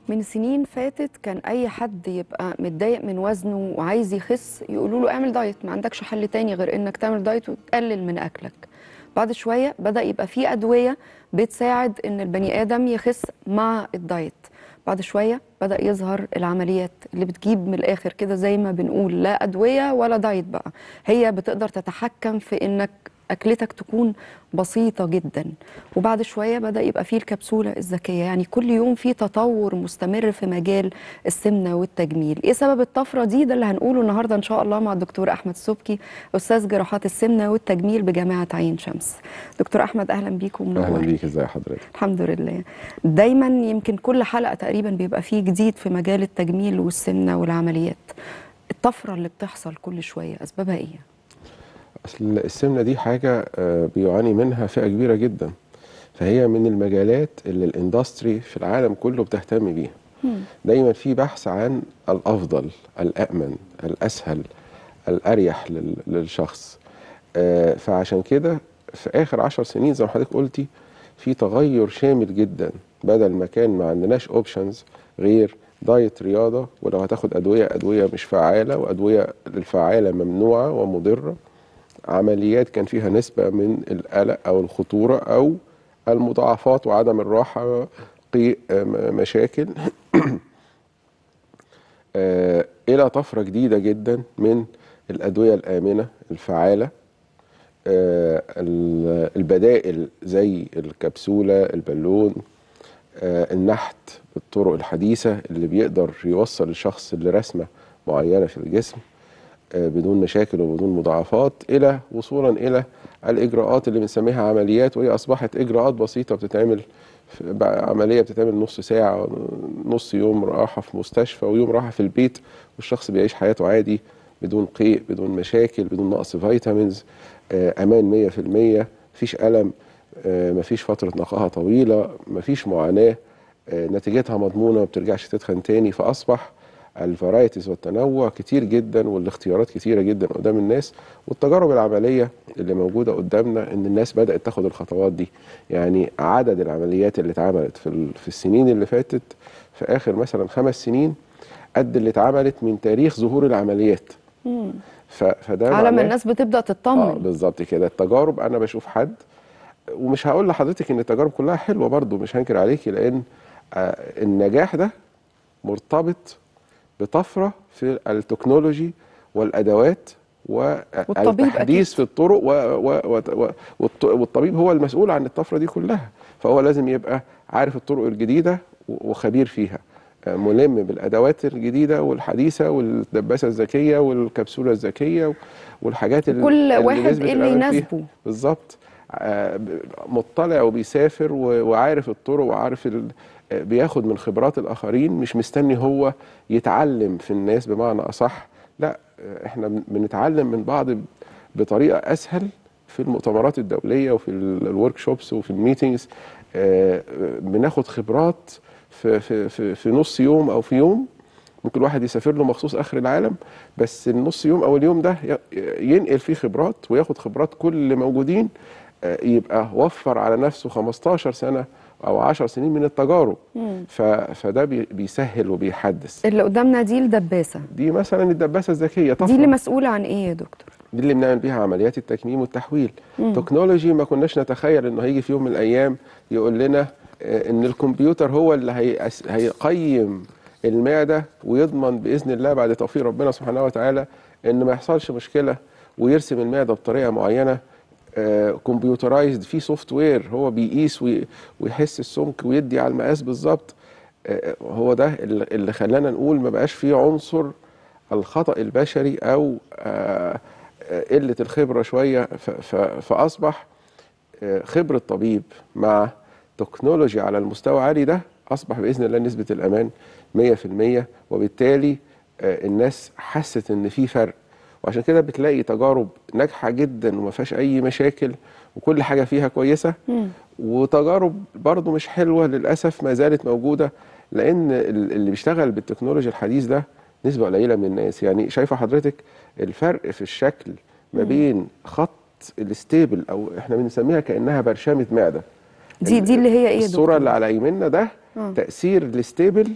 من سنين فاتت كان اي حد يبقى متضايق من وزنه وعايز يخس يقولوا له اعمل دايت ما عندكش حل تاني غير انك تعمل دايت وتقلل من اكلك بعد شويه بدا يبقى في ادويه بتساعد ان البني ادم يخس مع الدايت بعد شويه بدا يظهر العمليات اللي بتجيب من الاخر كده زي ما بنقول لا ادويه ولا دايت بقى هي بتقدر تتحكم في انك اكلتك تكون بسيطه جدا وبعد شويه بدا يبقى فيه الكبسوله الذكيه يعني كل يوم في تطور مستمر في مجال السمنه والتجميل ايه سبب الطفره دي ده اللي هنقوله النهارده ان شاء الله مع الدكتور احمد سبكي استاذ جراحات السمنه والتجميل بجامعه عين شمس دكتور احمد اهلا بيك اهلا ومنور بيك ازي حضرتك الحمد لله دايما يمكن كل حلقه تقريبا بيبقى فيه جديد في مجال التجميل والسمنه والعمليات الطفره اللي بتحصل كل شويه اسبابها ايه اصل السمنه دي حاجه آه، بيعاني منها فئه كبيره جدا فهي من المجالات اللي الاندستري في العالم كله بتهتم بيها دايما في بحث عن الافضل الامن الاسهل الاريح لل- للشخص آه، فعشان كده في اخر عشر سنين زي ما حضرتك قلتي في تغير شامل جدا بدل ما كان ما عندناش اوبشنز غير دايت رياضه ولو هتاخد ادويه ادويه مش فعاله وادويه الفعاله ممنوعه ومضره عمليات كان فيها نسبة من القلق أو الخطورة أو المضاعفات وعدم الراحة قيء آه، م- مشاكل آه، إلى طفرة جديدة جدا من الأدوية الآمنة الفعالة آه، ال- البدائل زي الكبسولة البالون آه، النحت بالطرق الحديثة اللي بيقدر يوصل الشخص لرسمة معينة في الجسم آه، بدون مشاكل وبدون مضاعفات الى وصولا الى الاجراءات اللي بنسميها عمليات وهي اصبحت اجراءات بسيطه بتتعمل في- بقى عمليه بتتعمل نص ساعه نص يوم راحه في مستشفى ويوم راحه في البيت والشخص بيعيش حياته عادي بدون قيء بدون مشاكل بدون نقص فيتامينز آه، امان 100% مفيش الم آه، مفيش فتره نقاهه طويله مفيش معاناه آه، نتيجتها مضمونه ما بترجعش تتخن تاني فاصبح الفرايتيز والتنوع كتير جدا والاختيارات كتيره جدا قدام الناس والتجارب العمليه اللي موجوده قدامنا ان الناس بدات تاخد الخطوات دي يعني عدد العمليات اللي اتعملت في ال- في السنين اللي فاتت في اخر مثلا خمس سنين قد اللي اتعملت من تاريخ ظهور العمليات ف- فده على ما معناه- الناس بتبدا اه تطمن بالظبط كده التجارب انا بشوف حد ومش هقول لحضرتك ان التجارب كلها حلوه برضو مش هنكر عليكي لان آه، النجاح ده مرتبط بطفره في التكنولوجي والادوات والطبيب والتحديث في الطرق و و و و والط- والطبيب هو المسؤول عن الطفره دي كلها فهو لازم يبقى عارف الطرق الجديده و- وخبير فيها آه، ملم بالادوات الجديده والحديثه والدباسه الذكيه والكبسوله الذكيه والحاجات اللي كل اللي واحد نسبة إيه اللي الأمان فيها. يناسبه. بالظبط آه، ب- مطلع وبيسافر و- وعارف الطرق وعارف ال... آه، بياخد من خبرات الاخرين مش مستني هو يتعلم في الناس بمعنى اصح لا آه، احنا بن- بنتعلم من بعض ب- بطريقه اسهل في المؤتمرات الدوليه وفي الورك شوبس وفي الميتينجز بناخد خبرات في في في في نص يوم او في يوم ممكن الواحد يسافر له مخصوص اخر العالم بس النص يوم او اليوم ده ي- ينقل فيه خبرات وياخد خبرات كل اللي موجودين آه، يبقى وفر على نفسه 15 سنه او 10 سنين من التجارب ف- فده بي- بيسهل وبيحدث اللي قدامنا دي الدباسه دي مثلا الدباسه الذكيه طفره دي اللي مسؤوله عن ايه يا دكتور دي اللي بنعمل بيها عمليات التكميم والتحويل تكنولوجي ما كناش نتخيل انه هيجي في يوم من الايام يقول لنا آه، ان الكمبيوتر هو اللي هيأس- هيقيم المعده ويضمن باذن الله بعد توفيق ربنا سبحانه وتعالى ان ما يحصلش مشكله ويرسم المعده بطريقه معينه كمبيوترايزد في سوفت وير هو بيقيس وي- ويحس السمك ويدي على المقاس بالظبط آه، هو ده اللي اللي خلانا نقول ما بقاش فيه عنصر الخطأ البشري أو آه، آه، قلة الخبرة شوية ف- ف- فأصبح آه، خبرة طبيب مع تكنولوجيا على المستوى عالي ده أصبح بإذن الله نسبة الأمان 100% وبالتالي آه، الناس حست إن في فرق وعشان كده بتلاقي تجارب ناجحة جدا وما فيهاش أي مشاكل وكل حاجة فيها كويسة وتجارب برضو مش حلوة للأسف ما زالت موجودة لأن ال- اللي بيشتغل بالتكنولوجيا الحديث ده نسبة قليلة من الناس يعني شايفة حضرتك الفرق في الشكل ما بين خط الستيبل أو احنا بنسميها كأنها برشامة معدة دي دي اللي هي ايه يا الصورة دكتور اللي على يميننا ده آه. تأثير الستيبل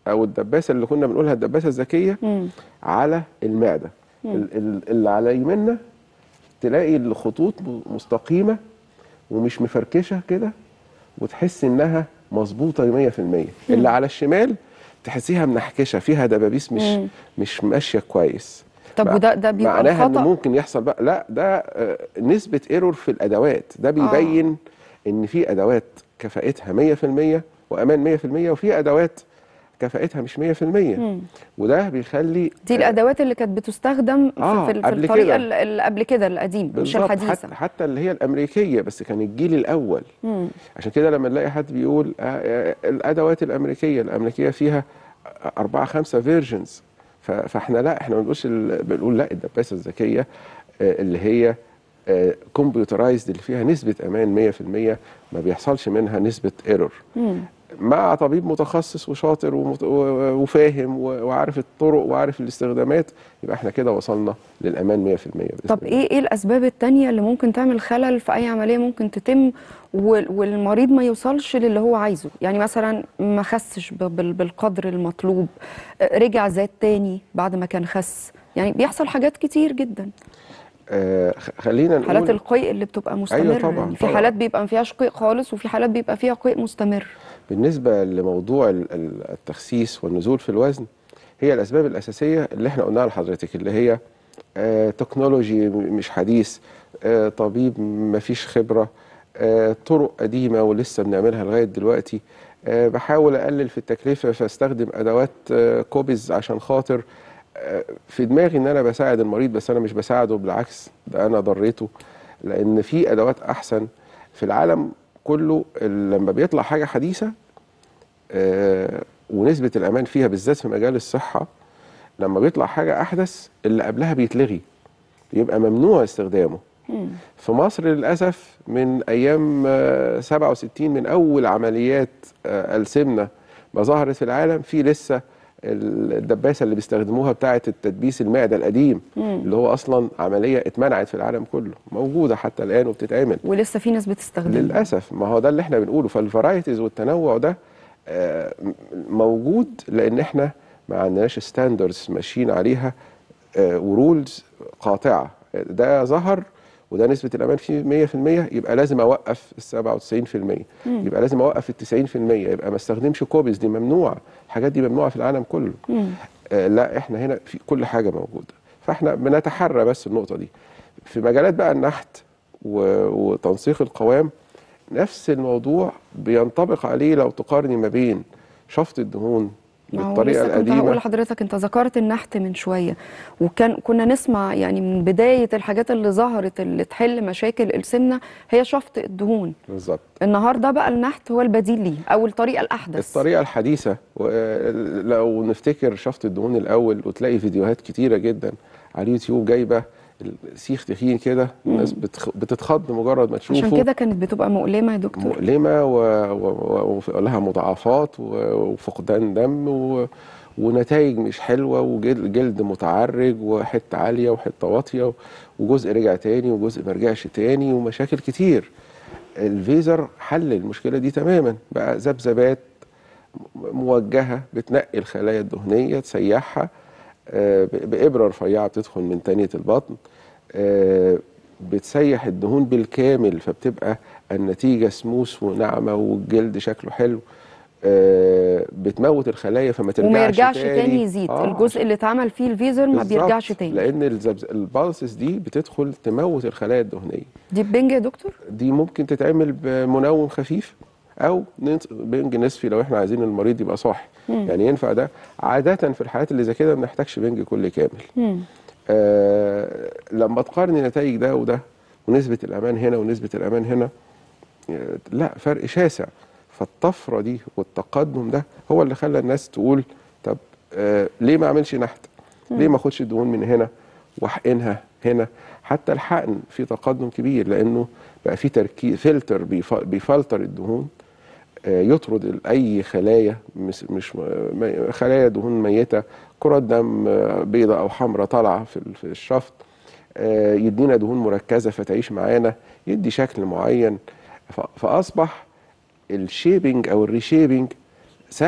او الدباسه اللي كنا بنقولها الدباسه الذكيه مم. على المعده ال- ال- اللي على يمنا تلاقي الخطوط م- مستقيمه ومش مفركشه كده وتحس انها مظبوطه 100% اللي على الشمال تحسيها منحكشه فيها دبابيس مش مم. مش ماشيه كويس طب مع- وده ده بيبقى معناها ان الخطأ ممكن يحصل بقى لا ده آه، نسبه ايرور في الادوات ده بيبين ان في ادوات كفاءتها 100% وامان 100% وفي ادوات كفاءتها مش 100% مم. وده بيخلي دي الادوات اللي كانت بتستخدم في- آه، في, في قبل الطريقه كده. ال- اللي قبل كده القديم مش بالظبط الحديثه حتى, حتى اللي هي الامريكيه بس كان الجيل الاول مم. عشان كده لما نلاقي حد بيقول آه، آه، الادوات الامريكيه الامريكيه فيها اربعه خمسه فيرجنز فاحنا لا احنا ما بنقولش ال- بنقول لا الدباسه الذكيه آه، اللي هي كمبيوترايزد اللي فيها نسبه امان 100% ما بيحصلش منها نسبه ايرور مم. مع طبيب متخصص وشاطر ومت- و- وفاهم و- وعارف الطرق وعارف الاستخدامات يبقى احنا كده وصلنا للامان 100% بإذن طب الله. ايه ايه الاسباب التانية اللي ممكن تعمل خلل في اي عمليه ممكن تتم وال- والمريض ما يوصلش للي هو عايزه يعني مثلا ما خسش ب- بال- بالقدر المطلوب آه، رجع زاد تاني بعد ما كان خس يعني بيحصل حاجات كتير جدا آه خ- خلينا حالات نقول القيء اللي بتبقى مستمره طبعاً، يعني في طبعاً. حالات بيبقى ما فيهاش قيء خالص وفي حالات بيبقى فيها قيء مستمر بالنسبة لموضوع ال- ال- التخسيس والنزول في الوزن هي الأسباب الأساسية اللي احنا قلناها لحضرتك اللي هي آه تكنولوجي م- مش حديث آه طبيب مفيش خبرة آه طرق قديمة ولسه بنعملها لغاية دلوقتي آه بحاول أقلل في التكلفة فاستخدم أدوات آه كوبز عشان خاطر آه في دماغي إن أنا بساعد المريض بس أنا مش بساعده بالعكس ده أنا ضريته لأن في أدوات أحسن في العالم كله ال- لما بيطلع حاجة حديثة آه، ونسبة الأمان فيها بالذات في مجال الصحة لما بيطلع حاجة أحدث اللي قبلها بيتلغي يبقى ممنوع استخدامه مم. في مصر للأسف من أيام آه، 67 من أول عمليات آه، السمنة ما ظهرت في العالم في لسه الدباسة اللي بيستخدموها بتاعة التدبيس المعدة القديم مم. اللي هو أصلا عملية اتمنعت في العالم كله موجودة حتى الآن وبتتعمل ولسه في ناس بتستخدم للاسف ما هو ده اللي احنا بنقوله فالفرايتيز والتنوع ده آه، م- موجود لان احنا ما عندناش ستاندردز ماشيين عليها آه، ورولز قاطعه ده ظهر وده نسبه الامان فيه 100% يبقى لازم اوقف ال 97% يبقى لازم اوقف ال 90% يبقى ما استخدمش كوبيز دي ممنوعه الحاجات دي ممنوعه في العالم كله مم. آه، لا احنا هنا في كل حاجه موجوده فاحنا بنتحرى بس النقطه دي في مجالات بقى النحت و- وتنسيق القوام نفس الموضوع بينطبق عليه لو تقارني ما بين شفط الدهون ما هو بالطريقه لسه كنت هقول القديمه لحضرتك انت ذكرت النحت من شويه وكان كنا نسمع يعني من بدايه الحاجات اللي ظهرت اللي تحل مشاكل السمنه هي شفط الدهون بالظبط النهارده بقى النحت هو البديل ليه او الطريقه الاحدث الطريقه الحديثه و- لو نفتكر شفط الدهون الاول وتلاقي فيديوهات كتيره جدا على اليوتيوب جايبه سيخ تخين كده الناس بتخ- بتتخض مجرد ما تشوفه عشان كده كانت بتبقى مؤلمه يا دكتور مؤلمة و- و- ولها مضاعفات و- وفقدان دم و- ونتائج مش حلوة وجلد متعرج وحتة عالية وحتة واطية وجزء رجع تاني وجزء ما رجعش تاني ومشاكل كتير الفيزر حل المشكلة دي تماما بقى ذبذبات موجهة بتنقي الخلايا الدهنية تسيحها آه، ب- بإبرة رفيعة بتدخل من تانية البطن آه، بتسيح الدهون بالكامل فبتبقى النتيجة سموث وناعمة والجلد شكله حلو آه، بتموت الخلايا فما ترجعش وما يرجعش تاني يزيد آه، الجزء اللي اتعمل فيه الفيزر ما بالظبط، بيرجعش تاني لأن الزبز... البالسز دي بتدخل تموت الخلايا الدهنية دي بنج يا دكتور دي ممكن تتعمل بمنوم خفيف او ننس- بنج نصفي لو احنا عايزين المريض يبقى صاحي يعني ينفع ده عاده في الحالات اللي زي كده ما بنحتاجش بنج كل كامل مم. آه لما تقارني نتائج ده وده ونسبه الامان هنا ونسبه الامان هنا آه، لا فرق شاسع فالطفره دي والتقدم ده هو اللي خلى الناس تقول طب آه ليه ما اعملش نحت ليه ما اخدش الدهون من هنا واحقنها هنا حتى الحقن في تقدم كبير لانه بقى في تركيز فلتر بيف- بيفلتر الدهون آه، يطرد ال- اي خلايا مش, مش م- م- خلايا دهون ميته كرات دم آه، بيضاء او حمراء طالعه في ال- في الشفط آه، يدينا دهون مركزه فتعيش معانا يدي شكل معين ف- فاصبح الشيبنج او الريشيبنج سهل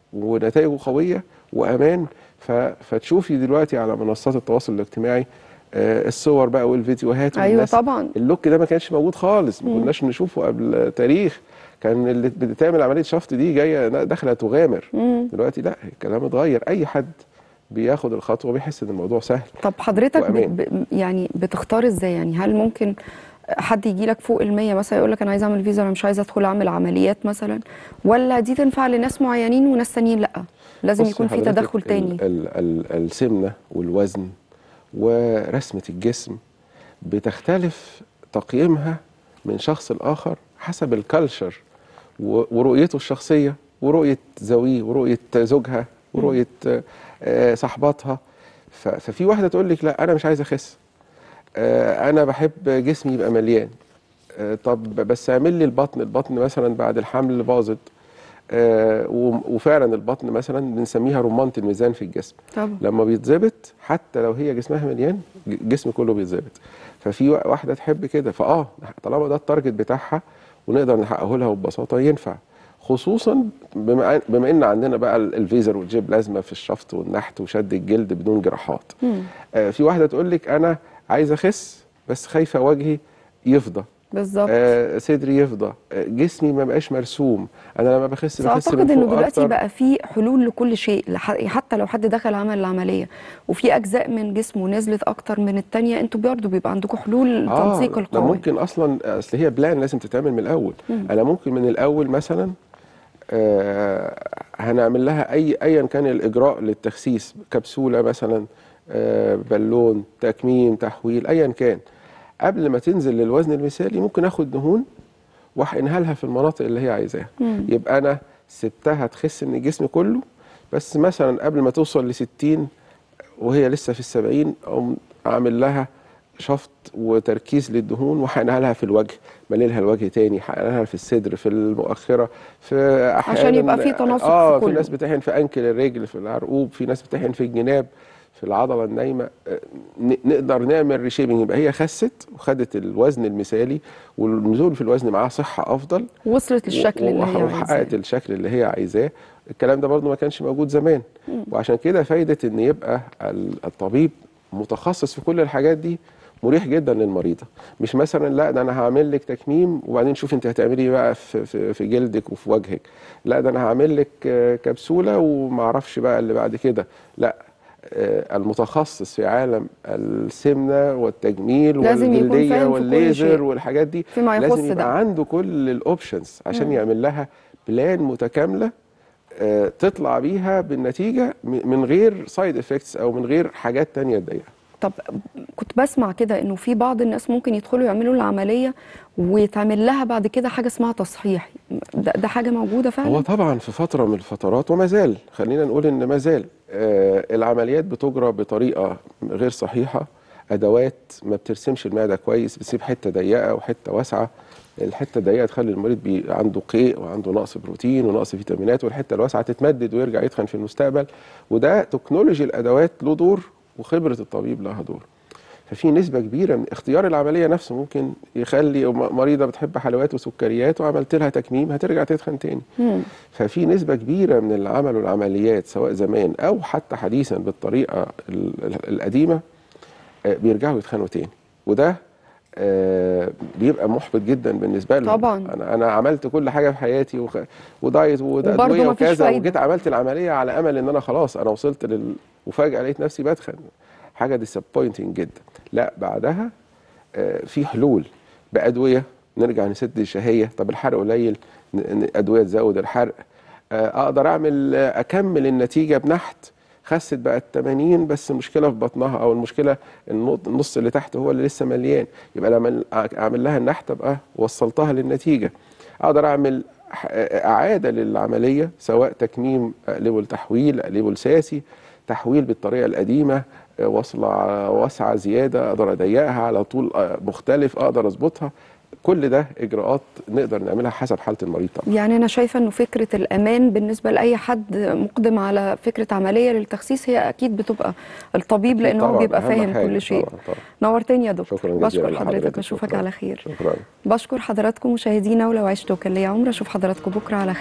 ونتائجه قويه وامان ف... فتشوفي دلوقتي على منصات التواصل الاجتماعي آه، الصور بقى والفيديوهات ايوه والناس طبعا اللوك ده ما كانش موجود خالص ما كناش نشوفه قبل تاريخ كان اللي بتعمل عمليه شفط دي جايه داخله تغامر مم. دلوقتي لا الكلام اتغير اي حد بياخد الخطوه بيحس ان الموضوع سهل طب حضرتك ب... وأمان. ب... يعني بتختار ازاي يعني هل ممكن حد يجي لك فوق المية مثلا يقول لك انا عايز اعمل فيزا انا مش عايز ادخل اعمل عمليات مثلا ولا دي تنفع لناس معينين وناس تانيين لا لازم بصي يكون في حضرتك تدخل ال- تاني ال ال السمنه والوزن ورسمه الجسم بتختلف تقييمها من شخص لاخر حسب الكالتشر و- ورؤيته الشخصيه ورؤيه زويه ورؤيه زوجها ورؤيه آه، صاحباتها ف- ففي واحده تقول لك لا انا مش عايزه اخس آه، انا بحب جسمي يبقى مليان آه، طب بس اعمل لي البطن البطن مثلا بعد الحمل باظت آه، و- وفعلا البطن مثلا بنسميها رمانة الميزان في الجسم طبعا لما بيتظبط حتى لو هي جسمها مليان ج- الجسم كله بيتظبط ففي وا- واحده تحب كده فاه طالما ده التارجت بتاعها ونقدر نحققه لها ببساطه ينفع خصوصا بما بما ان عندنا بقى ال- الفيزر والجيب لازمه في الشفط والنحت وشد الجلد بدون جراحات مم. آه، في واحده تقول لك انا عايزه اخس بس خايفه وجهي يفضى بالظبط آه صدري يفضى آه جسمي ما بقاش مرسوم انا لما بخس بس بخس اعتقد من انه فوق دلوقتي أكتر. بقى في حلول لكل شيء لح- حتى لو حد دخل عمل العمليه وفي اجزاء من جسمه نزلت اكتر من التانية انتوا برضه بيبقى عندكم حلول تنسيق ده القوائم ممكن اصلا اصل هي بلان لازم تتعمل من الاول انا ممكن من الاول مثلا آه هنعمل لها اي ايا كان الاجراء للتخسيس كبسوله مثلا آه بالون تكميم تحويل ايا كان قبل ما تنزل للوزن المثالي ممكن اخد دهون واحقنها لها في المناطق اللي هي عايزاها يبقى انا سبتها تخس من الجسم كله بس مثلا قبل ما توصل ل 60 وهي لسه في السبعين أقوم أعمل لها شفط وتركيز للدهون وحقنها لها في الوجه مليلها الوجه تاني حقنها لها في الصدر في المؤخرة في أحيانا عشان يبقى في تناسق في اه في كله. ناس بتحقن في أنكل الرجل في العرقوب في ناس بتحقن في الجناب في العضلة النايمة آه، ن- نقدر نعمل ريشيبنج يبقى هي خست وخدت الوزن المثالي والنزول في الوزن معاها صحة أفضل وصلت للشكل اللي هي وحققت عايزاه الشكل اللي هي عايزاه الكلام ده برضو ما كانش موجود زمان وعشان كده فايدة ان يبقى ال- الطبيب متخصص في كل الحاجات دي مريح جدا للمريضة مش مثلا لا ده انا هعمل لك تكميم وبعدين شوف انت هتعملي ايه بقى في, في, في جلدك وفي وجهك لا ده انا هعمل لك آه، كبسولة وما اعرفش بقى اللي بعد كده لا آه، المتخصص في عالم السمنة والتجميل لازم يكون والجلدية فاهم في كل والليزر شيء. والحاجات دي فيما يخص لازم يبقى ده. عنده كل الاوبشنز عشان يعمل لها بلان متكامله آه، تطلع بيها بالنتيجه م- من غير سايد افكتس او من غير حاجات تانية تضايقها طب كنت بسمع كده انه في بعض الناس ممكن يدخلوا يعملوا العمليه ويتعمل لها بعد كده حاجه اسمها تصحيح ده, ده حاجه موجوده هو فعلا طبعا في فتره من الفترات وما زال خلينا نقول ان ما زال آه، العمليات بتجرى بطريقه غير صحيحه ادوات ما بترسمش المعده كويس بتسيب حته ضيقه وحته واسعه الحته الضيقه تخلي المريض بي عنده قيء وعنده نقص بروتين ونقص فيتامينات والحته الواسعه تتمدد ويرجع يتخن في المستقبل وده تكنولوجي الادوات له دور وخبره الطبيب لها دور ففي نسبة كبيرة من اختيار العملية نفسه ممكن يخلي م- مريضة بتحب حلويات وسكريات وعملت لها تكميم هترجع تتخن تاني مم. ففي نسبة كبيرة من اللي عملوا العمليات سواء زمان أو حتى حديثا بالطريقة ال- ال- القديمة آه، بيرجعوا يتخانوا تاني وده آه، بيبقى محبط جدا بالنسبة لهم طبعا. أنا أنا عملت كل حاجة في حياتي وخ... ودايت وبرضه وأدوية مفيش وكذا فايدة. وجيت عملت العملية على أمل إن أنا خلاص أنا وصلت لل... وفجأة لقيت نفسي بتخن حاجة ديسابوينتنج جدا لا بعدها آه، في حلول بأدوية نرجع نسد الشهية طب الحرق قليل ن- ن- أدوية تزود الحرق آه، أقدر أعمل آه، أكمل النتيجة بنحت خست بقت 80 بس المشكلة في بطنها أو المشكلة النط- النص اللي تحت هو اللي لسه مليان يبقى لما أعمل لها النحت أبقى وصلتها للنتيجة أقدر أعمل ح- إعادة للعملية سواء تكميم أقلبه لتحويل أقلبه لساسي تحويل بالطريقة القديمة آه، وصلة واسعة زيادة أقدر أضيقها على طول آه، مختلف أقدر أظبطها كل ده إجراءات نقدر نعملها حسب حالة المريض طبعا يعني انا شايفه انه فكره الامان بالنسبه لاي حد مقدم على فكره عمليه للتخسيس هي اكيد بتبقى الطبيب لان هو طبعاً، بيبقى أهم فاهم حاجة كل شيء طبعاً طبعاً. نورتني يا دكتور شكرا جزيلا بشكر لحضرتك، حضرتك اشوفك شكراً. على خير شكرا بشكر حضراتكم مشاهدينا ولو عشتوا كان ليا عمر اشوف حضراتكم بكره على خير